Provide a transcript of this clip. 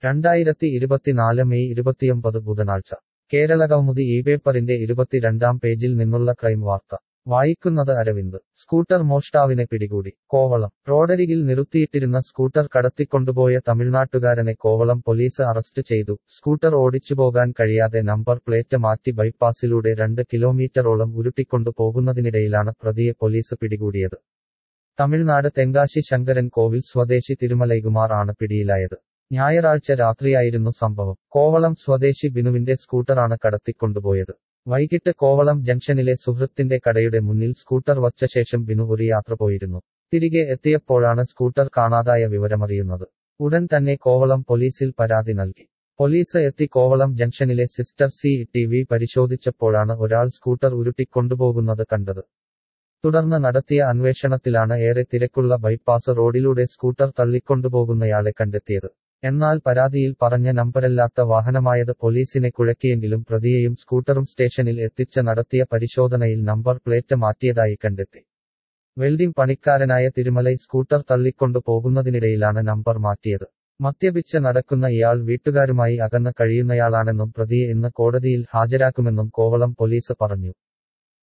രണ്ടായിരത്തി ഇരുപത്തിനാല് മെയ് ഇരുപത്തിയൊമ്പത് ബുധനാഴ്ച കേരളകൗമുദി ഈ പേപ്പറിന്റെ ഇരുപത്തിരണ്ടാം പേജിൽ നിന്നുള്ള ക്രൈം വാർത്ത വായിക്കുന്നത് അരവിന്ദ് സ്കൂട്ടർ മോഷ്ടാവിനെ പിടികൂടി കോവളം റോഡരികിൽ നിർത്തിയിട്ടിരുന്ന സ്കൂട്ടർ കടത്തിക്കൊണ്ടുപോയ തമിഴ്നാട്ടുകാരനെ കോവളം പോലീസ് അറസ്റ്റ് ചെയ്തു സ്കൂട്ടർ ഓടിച്ചുപോകാൻ കഴിയാതെ നമ്പർ പ്ലേറ്റ് മാറ്റി ബൈപ്പാസിലൂടെ രണ്ട് കിലോമീറ്ററോളം ഉരുട്ടിക്കൊണ്ടു പോകുന്നതിനിടയിലാണ് പ്രതിയെ പോലീസ് പിടികൂടിയത് തമിഴ്നാട് തെങ്കാശി ശങ്കരൻ കോവിൽ സ്വദേശി തിരുമലൈകുമാർ ആണ് പിടിയിലായത് ഞായറാഴ്ച രാത്രിയായിരുന്നു സംഭവം കോവളം സ്വദേശി ബിനുവിന്റെ സ്കൂട്ടറാണ് കടത്തിക്കൊണ്ടുപോയത് വൈകിട്ട് കോവളം ജംഗ്ഷനിലെ സുഹൃത്തിന്റെ കടയുടെ മുന്നിൽ സ്കൂട്ടർ വച്ച ശേഷം ബിനു ഒരു യാത്ര പോയിരുന്നു തിരികെ എത്തിയപ്പോഴാണ് സ്കൂട്ടർ കാണാതായ വിവരമറിയുന്നത് ഉടൻ തന്നെ കോവളം പോലീസിൽ പരാതി നൽകി പോലീസ് എത്തി കോവളം ജംഗ്ഷനിലെ സിസ്റ്റർ സി ടി വി പരിശോധിച്ചപ്പോഴാണ് ഒരാൾ സ്കൂട്ടർ ഉരുട്ടിക്കൊണ്ടുപോകുന്നത് കണ്ടത് തുടർന്ന് നടത്തിയ അന്വേഷണത്തിലാണ് ഏറെ തിരക്കുള്ള ബൈപ്പാസ് റോഡിലൂടെ സ്കൂട്ടർ തള്ളിക്കൊണ്ടുപോകുന്നയാളെ കണ്ടെത്തിയത് എന്നാൽ പരാതിയിൽ പറഞ്ഞ നമ്പരല്ലാത്ത വാഹനമായത് പോലീസിനെ കുഴക്കിയെങ്കിലും പ്രതിയെയും സ്കൂട്ടറും സ്റ്റേഷനിൽ എത്തിച്ച് നടത്തിയ പരിശോധനയിൽ നമ്പർ പ്ലേറ്റ് മാറ്റിയതായി കണ്ടെത്തി വെൽഡിംഗ് പണിക്കാരനായ തിരുമലൈ സ്കൂട്ടർ തള്ളിക്കൊണ്ടു പോകുന്നതിനിടയിലാണ് നമ്പർ മാറ്റിയത് മദ്യപിച്ച് നടക്കുന്ന ഇയാൾ വീട്ടുകാരുമായി അകന്ന് കഴിയുന്നയാളാണെന്നും പ്രതിയെ ഇന്ന് കോടതിയിൽ ഹാജരാക്കുമെന്നും കോവളം പോലീസ് പറഞ്ഞു